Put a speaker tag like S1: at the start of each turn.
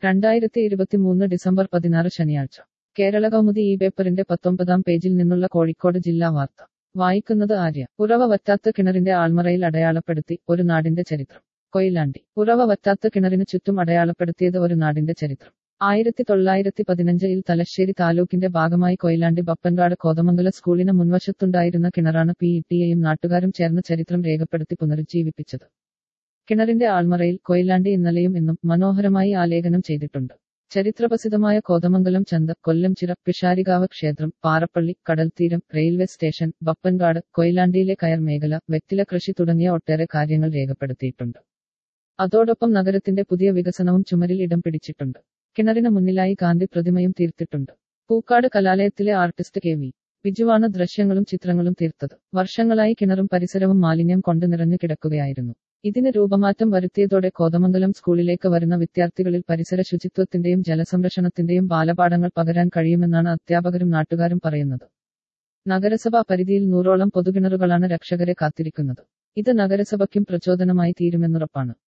S1: രണ്ടായിരത്തി ഇരുപത്തിമൂന്ന് ഡിസംബർ പതിനാറ് ശനിയാഴ്ച കേരള കൗമുദി ഈ പേപ്പറിന്റെ പത്തൊമ്പതാം പേജിൽ നിന്നുള്ള കോഴിക്കോട് ജില്ലാ വാർത്ത വായിക്കുന്നത് ആര്യ ഉറവ വറ്റാത്ത കിണറിന്റെ ആൾമറയിൽ അടയാളപ്പെടുത്തി ഒരു നാടിന്റെ ചരിത്രം കൊയിലാണ്ടി ഉറവ വറ്റാത്ത കിണറിന് ചുറ്റും അടയാളപ്പെടുത്തിയത് ഒരു നാടിന്റെ ചരിത്രം ആയിരത്തി തൊള്ളായിരത്തി പതിനഞ്ചിൽ തലശ്ശേരി താലൂക്കിന്റെ ഭാഗമായി കൊയിലാണ്ടി ബപ്പൻകാട് കോതമംഗല സ്കൂളിന് മുൻവശത്തുണ്ടായിരുന്ന കിണറാണ് പി ടിയെയും നാട്ടുകാരും ചേർന്ന് ചരിത്രം രേഖപ്പെടുത്തി പുനരുജ്ജീവിപ്പിച്ചത് കിണറിന്റെ ആൾമറയിൽ കൊയിലാണ്ടി ഇന്നലെയും ഇന്നും മനോഹരമായി ആലേഖനം ചെയ്തിട്ടുണ്ട് ചരിത്രപ്രസിദ്ധമായ കോതമംഗലം ചന്ത കൊല്ലംചിറ പിഷാരികാവ് ക്ഷേത്രം പാറപ്പള്ളി കടൽത്തീരം റെയിൽവേ സ്റ്റേഷൻ ബപ്പൻകാട് കൊയിലാണ്ടിയിലെ കയർ മേഖല വെറ്റില കൃഷി തുടങ്ങിയ ഒട്ടേറെ കാര്യങ്ങൾ രേഖപ്പെടുത്തിയിട്ടുണ്ട് അതോടൊപ്പം നഗരത്തിന്റെ പുതിയ വികസനവും ചുമരിൽ ഇടം പിടിച്ചിട്ടുണ്ട് കിണറിന് മുന്നിലായി ഗാന്ധി പ്രതിമയും തീർത്തിട്ടുണ്ട് പൂക്കാട് കലാലയത്തിലെ ആർട്ടിസ്റ്റ് കെ വി ബിജുവാണ് ദൃശ്യങ്ങളും ചിത്രങ്ങളും തീർത്തത് വർഷങ്ങളായി കിണറും പരിസരവും മാലിന്യം കൊണ്ട് നിറഞ്ഞു കിടക്കുകയായിരുന്നു ഇതിന് രൂപമാറ്റം വരുത്തിയതോടെ കോതമംഗലം സ്കൂളിലേക്ക് വരുന്ന വിദ്യാർത്ഥികളിൽ പരിസര ശുചിത്വത്തിന്റെയും ജലസംരക്ഷണത്തിന്റെയും ബാലപാഠങ്ങൾ പകരാൻ കഴിയുമെന്നാണ് അധ്യാപകരും നാട്ടുകാരും പറയുന്നത് നഗരസഭാ പരിധിയിൽ നൂറോളം പൊതുകിണറുകളാണ് രക്ഷകരെ കാത്തിരിക്കുന്നത് ഇത് നഗരസഭയ്ക്കും പ്രചോദനമായി തീരുമെന്നുറപ്പാണ്